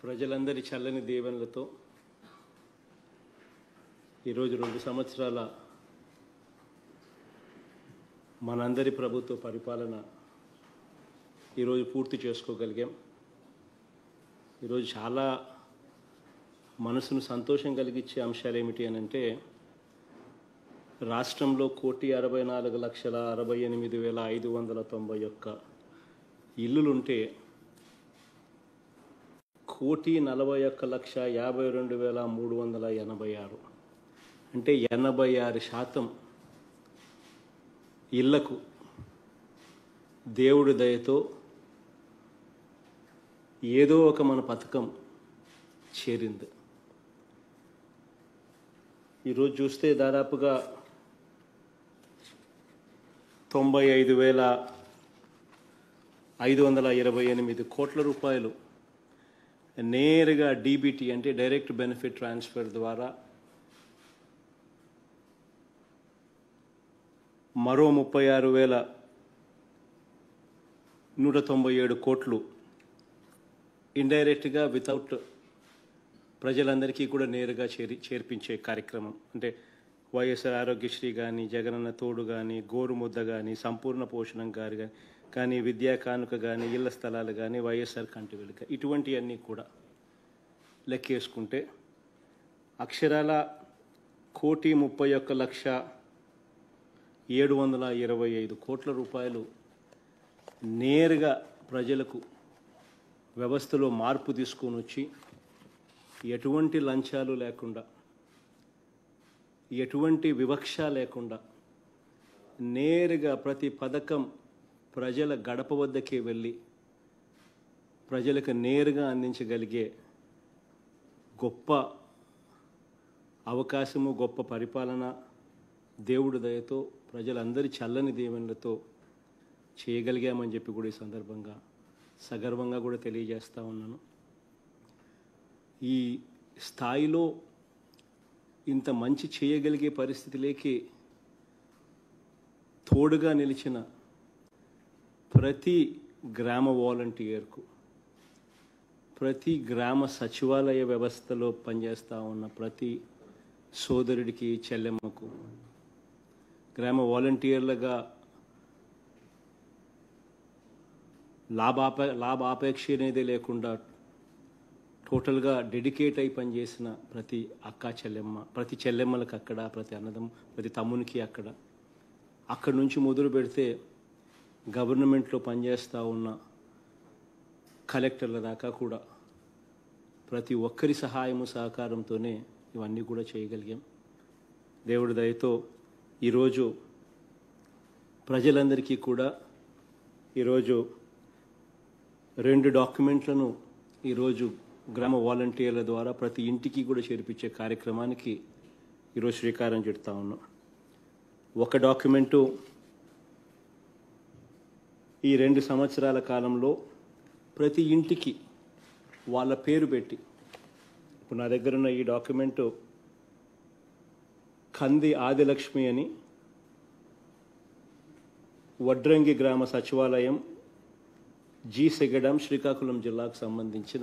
ప్రజలందరి చల్లని దీవెనలతో ఈరోజు రెండు సంవత్సరాల మనందరి ప్రభుత్వ పరిపాలన ఈరోజు పూర్తి చేసుకోగలిగాం ఈరోజు చాలా మనసును సంతోషం కలిగించే అంశాలు ఏమిటి అని అంటే రాష్ట్రంలో కోటి అరవై నాలుగు లక్షల అరవై ఎనిమిది వేల ఐదు వందల తొంభై ఒక్క ఇల్లులుంటే కోటి నలభై ఒక్క లక్ష యాభై రెండు వేల మూడు వందల ఎనభై ఆరు అంటే ఎనభై ఆరు శాతం ఇళ్లకు దేవుడి దయతో ఏదో ఒక మన పథకం చేరింది ఈరోజు చూస్తే దాదాపుగా తొంభై ఐదు వేల ఐదు వందల ఇరవై ఎనిమిది కోట్ల రూపాయలు నేరుగా డీబీటీ అంటే డైరెక్ట్ బెనిఫిట్ ట్రాన్స్ఫర్ ద్వారా మరో ముప్పై ఆరు వేల నూట తొంభై ఏడు కోట్లు ఇండైరెక్ట్గా వితౌట్ ప్రజలందరికీ కూడా నేరుగా చేరి చేర్పించే కార్యక్రమం అంటే వైఎస్ఆర్ ఆరోగ్యశ్రీ కానీ జగనన్న తోడు కానీ గోరుముద్ద కానీ సంపూర్ణ పోషణం గారి కానీ కానీ విద్యా కానుక కానీ ఇళ్ల స్థలాలు కానీ వైఎస్ఆర్ కంటి వెలుక ఇటువంటివన్నీ కూడా లెక్కేసుకుంటే అక్షరాల కోటి ముప్పై ఒక్క లక్ష ఏడు వందల ఇరవై ఐదు కోట్ల రూపాయలు నేరుగా ప్రజలకు వ్యవస్థలో మార్పు తీసుకొని వచ్చి ఎటువంటి లంచాలు లేకుండా ఎటువంటి వివక్ష లేకుండా నేరుగా ప్రతి పథకం ప్రజల గడప వద్దకే వెళ్ళి ప్రజలకు నేరుగా అందించగలిగే గొప్ప అవకాశము గొప్ప పరిపాలన దేవుడి దయతో ప్రజలందరి చల్లని దీవెనలతో చేయగలిగామని చెప్పి కూడా ఈ సందర్భంగా సగర్వంగా కూడా తెలియజేస్తా ఉన్నాను ఈ స్థాయిలో ఇంత మంచి చేయగలిగే పరిస్థితిలోకి తోడుగా నిలిచిన ప్రతి గ్రామ వాలంటీర్కు ప్రతి గ్రామ సచివాలయ వ్యవస్థలో పనిచేస్తూ ఉన్న ప్రతి సోదరుడికి చెల్లెమ్మకు గ్రామ వాలంటీర్లుగా లాభాప లాభాపేక్ష అనేది లేకుండా టోటల్గా డెడికేట్ అయి పనిచేసిన ప్రతి అక్క చెల్లెమ్మ ప్రతి చెల్లెమ్మలకు అక్కడ ప్రతి అన్నదం ప్రతి తమ్మునికి అక్కడ అక్కడి నుంచి మొదలు పెడితే గవర్నమెంట్లో పనిచేస్తూ ఉన్న కలెక్టర్ల దాకా కూడా ప్రతి ఒక్కరి సహాయము సహకారంతోనే ఇవన్నీ కూడా చేయగలిగాం దేవుడి దయతో ఈరోజు ప్రజలందరికీ కూడా ఈరోజు రెండు డాక్యుమెంట్లను ఈరోజు గ్రామ వాలంటీర్ల ద్వారా ప్రతి ఇంటికి కూడా చేర్పించే కార్యక్రమానికి ఈరోజు శ్రీకారం చుడతా ఉన్నాం ఒక డాక్యుమెంటు ఈ రెండు సంవత్సరాల కాలంలో ప్రతి ఇంటికి వాళ్ళ పేరు పెట్టి ఇప్పుడు నా దగ్గర ఉన్న ఈ డాక్యుమెంటు కంది ఆదిలక్ష్మి అని వడ్రంగి గ్రామ సచివాలయం జి సెగడం శ్రీకాకుళం జిల్లాకు సంబంధించిన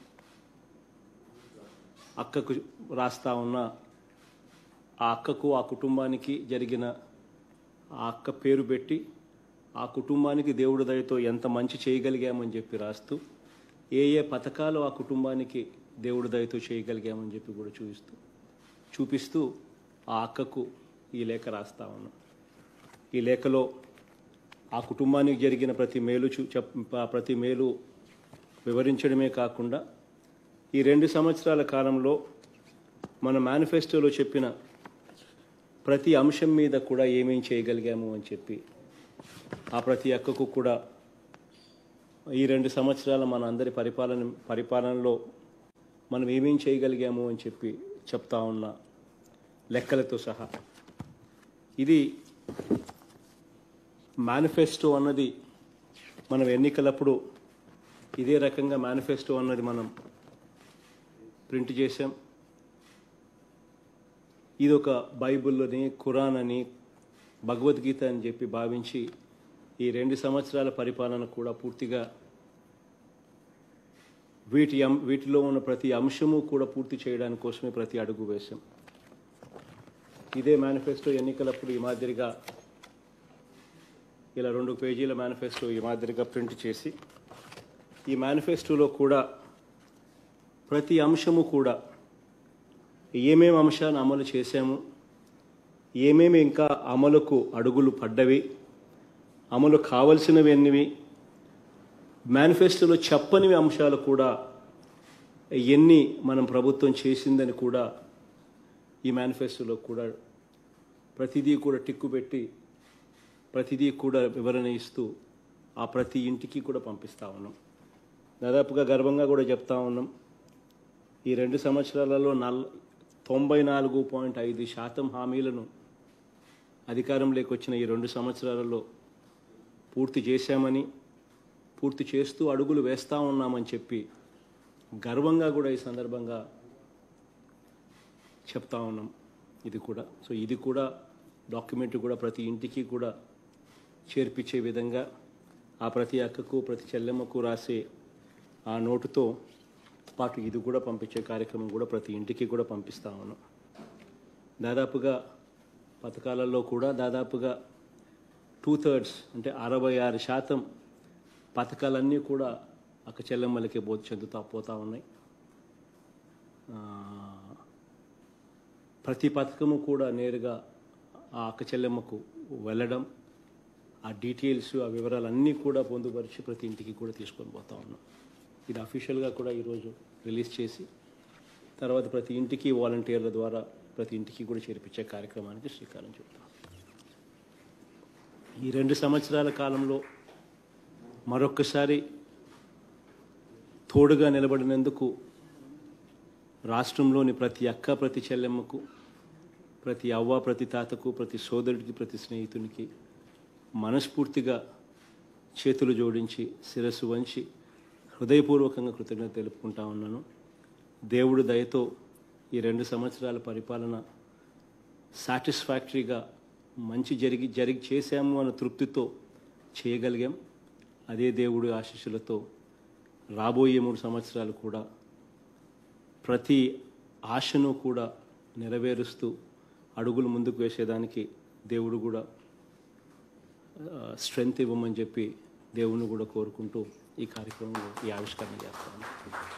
అక్కకు రాస్తా ఉన్న ఆ అక్కకు ఆ కుటుంబానికి జరిగిన ఆ అక్క పేరు పెట్టి ఆ కుటుంబానికి దేవుడి దయతో ఎంత మంచి చేయగలిగామని చెప్పి రాస్తూ ఏ ఏ పథకాలు ఆ కుటుంబానికి దేవుడి దయతో చేయగలిగామని చెప్పి కూడా చూపిస్తూ చూపిస్తూ ఆ అక్కకు ఈ లేఖ రాస్తా ఉన్నాం ఈ లేఖలో ఆ కుటుంబానికి జరిగిన ప్రతి మేలు చూ చెప్ ప్రతి మేలు వివరించడమే కాకుండా ఈ రెండు సంవత్సరాల కాలంలో మన మేనిఫెస్టోలో చెప్పిన ప్రతి అంశం మీద కూడా ఏమేం చేయగలిగాము అని చెప్పి ఆ ప్రతి అక్కకు కూడా ఈ రెండు సంవత్సరాల మన అందరి పరిపాలన పరిపాలనలో మనం ఏమేం చేయగలిగాము అని చెప్పి చెప్తా ఉన్న లెక్కలతో సహా ఇది మేనిఫెస్టో అన్నది మనం ఎన్నికలప్పుడు ఇదే రకంగా మేనిఫెస్టో అన్నది మనం ప్రింట్ చేసాం ఇది ఒక బైబిల్ని ఖురాన్ అని భగవద్గీత అని చెప్పి భావించి ఈ రెండు సంవత్సరాల పరిపాలన కూడా పూర్తిగా వీటి అం- వీటిలో ఉన్న ప్రతి అంశము కూడా పూర్తి చేయడానికి కోసమే ప్రతి అడుగు వేశాం ఇదే మేనిఫెస్టో ఎన్నికలప్పుడు ఈ మాదిరిగా ఇలా రెండు పేజీల మేనిఫెస్టో ఈ మాదిరిగా ప్రింట్ చేసి ఈ మేనిఫెస్టోలో కూడా ప్రతి అంశము కూడా ఏమేమి అంశాన్ని అమలు చేశాము ఏమేమి ఇంకా అమలుకు అడుగులు పడ్డవి అమలు కావలసినవి ఎన్నివి మేనిఫెస్టోలో చెప్పనివి అంశాలు కూడా ఎన్ని మనం ప్రభుత్వం చేసిందని కూడా ఈ మేనిఫెస్టోలో కూడా ప్రతిదీ కూడా టిక్కు పెట్టి ప్రతిదీ కూడా వివరణ ఇస్తూ ఆ ప్రతి ఇంటికి కూడా పంపిస్తూ ఉన్నాం దాదాపుగా గర్వంగా కూడా చెప్తా ఉన్నాం ఈ రెండు సంవత్సరాలలో నల్ తొంభై నాలుగు పాయింట్ ఐదు శాతం హామీలను అధికారంలోకి వచ్చిన ఈ రెండు సంవత్సరాలలో పూర్తి చేశామని పూర్తి చేస్తూ అడుగులు వేస్తూ ఉన్నామని చెప్పి గర్వంగా కూడా ఈ సందర్భంగా చెప్తా ఉన్నాం ఇది కూడా సో ఇది కూడా డాక్యుమెంట్ కూడా ప్రతి ఇంటికి కూడా చేర్పించే విధంగా ఆ ప్రతి అక్కకు ప్రతి చెల్లెమ్మకు రాసే ఆ నోటుతో పాటు ఇది కూడా పంపించే కార్యక్రమం కూడా ప్రతి ఇంటికి కూడా పంపిస్తా ఉన్నాం దాదాపుగా పథకాలలో కూడా దాదాపుగా టూ థర్డ్స్ అంటే అరవై ఆరు శాతం పథకాలన్నీ కూడా అక్క చెల్లెమ్మలకి బోధ చెందుతా పోతా ఉన్నాయి ఆ, ప్రతి పథకము కూడా నేరుగా ఆ అక్క చెల్లెమ్మకు వెళ్ళడం ఆ డీటెయిల్స్ ఆ వివరాలన్నీ కూడా పొందుపరిచి ప్రతి ఇంటికి కూడా తీసుకొని పోతా ఉన్నాం ఇది అఫీషియల్గా కూడా ఈరోజు రిలీజ్ చేసి తర్వాత ప్రతి ఇంటికి వాలంటీర్ల ద్వారా ప్రతి ఇంటికి కూడా చేర్పించే కార్యక్రమానికి శ్రీకారం చుడతాం ఈ రెండు సంవత్సరాల కాలంలో మరొక్కసారి తోడుగా నిలబడినందుకు రాష్ట్రంలోని ప్రతి అక్క ప్రతి చెల్లెమ్మకు ప్రతి అవ్వ ప్రతి తాతకు ప్రతి సోదరుడికి ప్రతి స్నేహితునికి మనస్ఫూర్తిగా చేతులు జోడించి శిరస్సు వంచి హృదయపూర్వకంగా కృతజ్ఞత తెలుపుకుంటా ఉన్నాను దేవుడు దయతో ఈ రెండు సంవత్సరాల పరిపాలన సాటిస్ఫాక్టరీగా మంచి జరిగి జరిగి చేశాము అన్న తృప్తితో చేయగలిగాం అదే దేవుడి ఆశీస్సులతో రాబోయే మూడు సంవత్సరాలు కూడా ప్రతి ఆశను కూడా నెరవేరుస్తూ అడుగులు ముందుకు వేసేదానికి దేవుడు కూడా స్ట్రెంగ్త్ ఇవ్వమని చెప్పి దేవుని కూడా కోరుకుంటూ ఈ కార్యక్రమంలో ఈ ఆవిష్కరణ చేస్తాను